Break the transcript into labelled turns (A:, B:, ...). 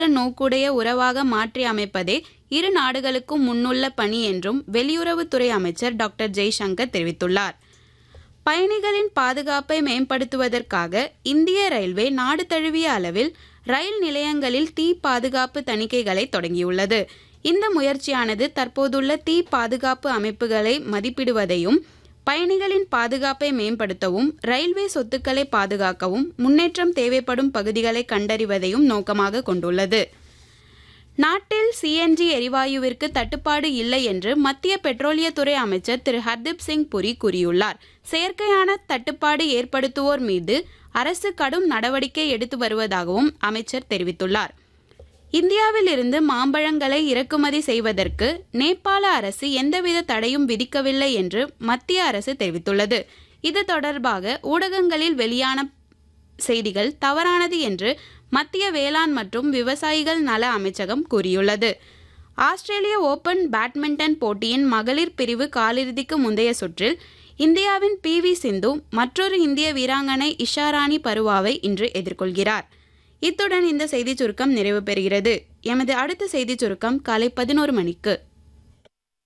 A: நோக்குடைய உறவாக மாற்றி அமைப்பதே இரு நாடுகளுக்கும் முன்னுள்ள பணி என்றும் வெளியுறவுத்துறை அமைச்சர் டாக்டர் ஜெய்சங்கர் தெரிவித்துள்ளார் பயணிகளின் பாதுகாப்பை மேம்படுத்துவதற்காக இந்திய ரயில்வே நாடு தழுவிய அளவில் ரயில் நிலையங்களில் தீ பாதுகாப்பு தணிக்கைகளை தொடங்கியுள்ளது இந்த முயற்சியானது தற்போதுள்ள தீ பாதுகாப்பு அமைப்புகளை மதிப்பிடுவதையும் பயணிகளின் பாதுகாப்பை மேம்படுத்தவும் ரயில்வே சொத்துக்களை பாதுகாக்கவும் முன்னேற்றம் தேவைப்படும் பகுதிகளை கண்டறிவதையும் நோக்கமாக கொண்டுள்ளது நாட்டில் சிஎன்ஜி எரிவாயுவிற்கு தட்டுப்பாடு இல்லை என்று மத்திய பெட்ரோலியத்துறை அமைச்சர் திரு ஹர்தீப் சிங் புரி கூறியுள்ளார் செயற்கையான தட்டுப்பாடு ஏற்படுத்துவோர் மீது அரசு கடும் நடவடிக்கை எடுத்து வருவதாகவும் அமைச்சர் தெரிவித்துள்ளார் இந்தியாவில் இருந்து மாம்பழங்களை இறக்குமதி செய்வதற்கு நேபாள அரசு எந்தவித தடையும் விதிக்கவில்லை என்று மத்திய அரசு தெரிவித்துள்ளது இது தொடர்பாக ஊடகங்களில் வெளியான செய்திகள் தவறானது என்று மத்திய வேளாண் மற்றும் விவசாயிகள் நல அமைச்சகம் கூறியுள்ளது ஆஸ்திரேலிய ஓபன் பேட்மிண்டன் போட்டியின் மகளிர் பிரிவு காலிறுதிக்கு முந்தைய சுற்றில் இந்தியாவின் பி வி சிந்து மற்றொரு இந்திய வீராங்கனை இஷாராணி பருவாவை இன்று எதிர்கொள்கிறார் இத்துடன் இந்த செய்திச் சுருக்கம் நிறைவு பெறுகிறது எமது அடுத்த செய்திச் சுருக்கம் காலை பதினோரு மணிக்கு